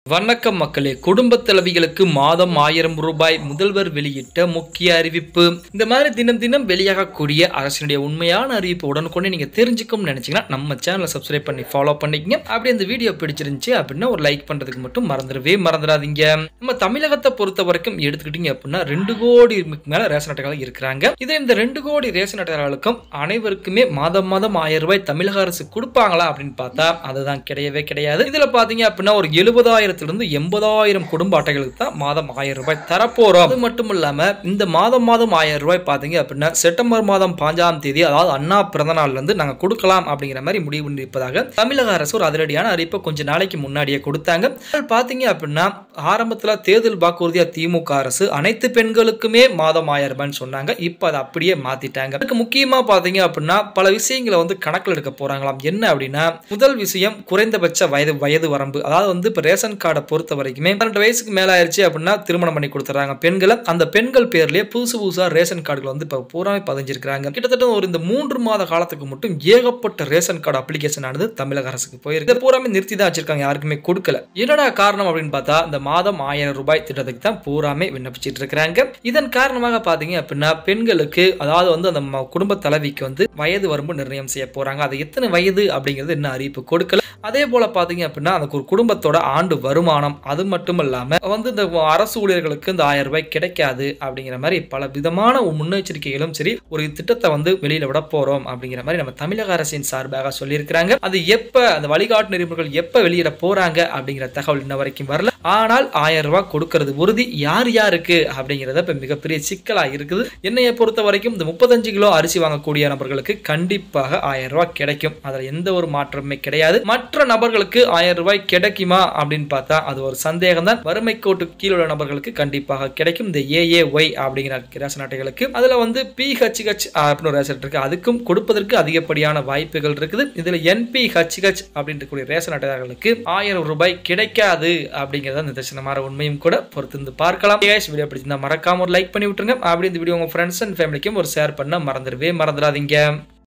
வணக்கம் மக்களே குடும்ப தலைவிகளுக்கு மாதம் ஆயிரம் ரூபாய் முதல்வர் வெளியிட்ட முக்கிய அறிவிப்பு இந்த மாதிரி தினம் தினம் வெளியாகக்கூடிய அரசினுடைய உண்மையான அறிவிப்பு உடனுக்குடனே நீங்க தெரிஞ்சுக்கணும்னு நினைச்சீங்கன்னா நம்ம சேனலை சப்ஸ்கிரைப் பண்ணி ஃபாலோ பண்ணிக்கங்க அப்படி இந்த வீடியோ பிடிச்சிருந்துச்சு அப்படின்னா ஒரு லைக் பண்றதுக்கு மட்டும் மறந்துடவே மறந்துடாதீங்க நம்ம தமிழகத்தை பொறுத்த வரைக்கும் எடுத்துக்கிட்டீங்க அப்படின்னா ரெண்டு கோடி மேல ரேஷன் அட்டைகள் இருக்கிறாங்க இதே இந்த ரெண்டு கோடி ரேஷன் அட்டைகளுக்கும் அனைவருக்குமே மாதம் மாதம் ஆயிரம் ரூபாய் தமிழக அரசு கொடுப்பாங்களா அப்படின்னு பார்த்தா அதுதான் கிடையவே கிடையாது இதுல பாத்தீங்க அப்படின்னா ஒரு எழுபதாயிரத்திலிருந்து எண்பதாயிரம் குடும்ப அட்டைகளுக்கு தான் மாதம் ஆயிரம் ரூபாய் தரப்போறோம் அது மட்டும் இல்லாம இந்த மாதம் மாதம் ஆயிரம் ரூபாய் பாத்தீங்க அப்படின்னா செப்டம்பர் மாதம் பாஞ்சாம் தேதி அதாவது அண்ணா பிறந்த நாள்ல இருந்து நாங்க கொடுக்கலாம் அப்படிங்கிற மாதிரி முடிவு பண்ணியிருப்பதாக தமிழக அரசு ஒரு அதிரடியான அறிவிப்பை கொஞ்ச நாளைக்கு முன்னாடியே கொடுத்தாங்க ஆனால் பாத்தீங்க அப்படின்னா ஆரம்பத்துல தேர்தல் வாக்குறுதியா திமுக அரசு அனைத்து பெண்களுக்குமே மாதம் ஆயிரம் ரூபாய்னு சொன்னாங்க இப்போ அதை அப்படியே மாத்திட்டாங்க அதுக்கு முக்கியமா பாத்தீங்க அப்படின்னா பல விஷயங்களை வந்து கணக்கில் எடுக்க போறாங்களாம் என்ன அப்படின்னா முதல் விஷயம் குறைந்தபட்ச வயது வயது வரம்பு அதாவது வந்து இப்போ ரேஷன் கார்டை பொறுத்த வரைக்குமே பன்னெண்டு வயசுக்கு மேல ஆயிருச்சு அப்படின்னா திருமணம் பண்ணி கொடுத்துறாங்க பெண்களை அந்த பெண்கள் பேர்லயே புதுசு புதுசா ரேஷன் கார்டுகள் வந்து இப்போ பூராமே பதிஞ்சிருக்காங்க கிட்டத்தட்ட ஒரு இந்த மூன்று மாத காலத்துக்கு மட்டும் ஏகப்பட்ட ரேஷன் கார்டு அப்ளிகேஷன் ஆனது தமிழக அரசுக்கு போயிருக்கு இதை பூராமே நிறுத்தி தான் வச்சிருக்காங்க யாருக்குமே கொடுக்கல என்னடா காரணம் அப்படின்னு பார்த்தா இந்த மாதம் ஆயிரம் ரூபாய் திட்டத்துக்கு தான் பூராமே விண்ணப்பிச்சிட்டு இருக்கிறாங்க இதன் காரணமாக பாத்தீங்க அப்படின்னா பெண்களுக்கு அதாவது வந்து அந்த ம- குடும்ப தலைவிக்கு வந்து வயது வரம்பு நிர்ணயம் செய்ய போறாங்க அது எத்தனை வயது அப்படிங்கிறது இன்னும் அறிவிப்பு கொடுக்கல அதே போல பாத்தீங்க அப்படின்னா அந்த ஒரு குடும்பத்தோட ஆண்டு வருமானம் அது மட்டும் இல்லாம வந்து இந்த அரசு ஊழியர்களுக்கு இந்த ஆயிரம் ரூபாய் கிடைக்காது அப்படிங்கிற மாதிரி பல விதமான முன்னெச்சரிக்கைகளும் சரி ஒரு திட்டத்தை வந்து வெளியில விட போறோம் அப்படிங்கிற மாதிரி நம்ம தமிழக அரசின் சார்பாக சொல்லியிருக்கிறாங்க அது எப்ப அந்த வழிகாட்டு நெறிமுறைகள் எப்ப வெளியிட போறாங்க அப்படிங்கிற தகவல் இன்ன வரைக்கும் வரல ஆனால் ஆயிரம் ரூபாய் கொடுக்கறது உறுதி யார் யாருக்கு அப்படிங்கிறத இப்ப மிகப்பெரிய சிக்கலா இருக்குது என்னைய பொறுத்த வரைக்கும் இந்த முப்பத்தஞ்சு கிலோ அரிசி வாங்கக்கூடிய நபர்களுக்கு கண்டிப்பாக ஆயிரம் ரூபாய் கிடைக்கும் அதுல எந்த ஒரு மாற்றமுமே கிடையாது மற்ற நபர்களுக்கு ஆயிரம் ரூபாய் கிடைக்குமா அப்படின்னு பார்த்தா அது ஒரு சந்தேகம் தான் வறுமை கோட்டு கீழே உள்ள நபர்களுக்கு கண்டிப்பாக கிடைக்கும் இந்த ஏஏ ஒய் அப்படிங்கிற ரேஷன் அட்டைகளுக்கு அதுல வந்து பிஹெச்ஹெச் அப்படின்னு ஒரு ரேஷன் அட்டை இருக்கு அதுக்கும் கொடுப்பதற்கு அதிகப்படியான வாய்ப்புகள் இருக்குது இதுல என்பிஹெச்ஹெச் அப்படின்ற கூடிய ரேஷன் அட்டைதாரர்களுக்கு ஆயிரம் ரூபாய் கிடைக்காது அப்படிங்கறத நிதர்சனமான உண்மையும் கூட பொறுத்து இருந்து பார்க்கலாம் guys, வீடியோ பிடிச்சிருந்தா மறக்காம ஒரு லைக் பண்ணி விட்டுருங்க அப்படி இந்த வீடியோ உங்க ஃப்ரெண்ட்ஸ் அண்ட் ஃபேமிலிக்கும் ஒரு ஷேர் பண்ண மறந்துடவே மறந்துடாதீங்க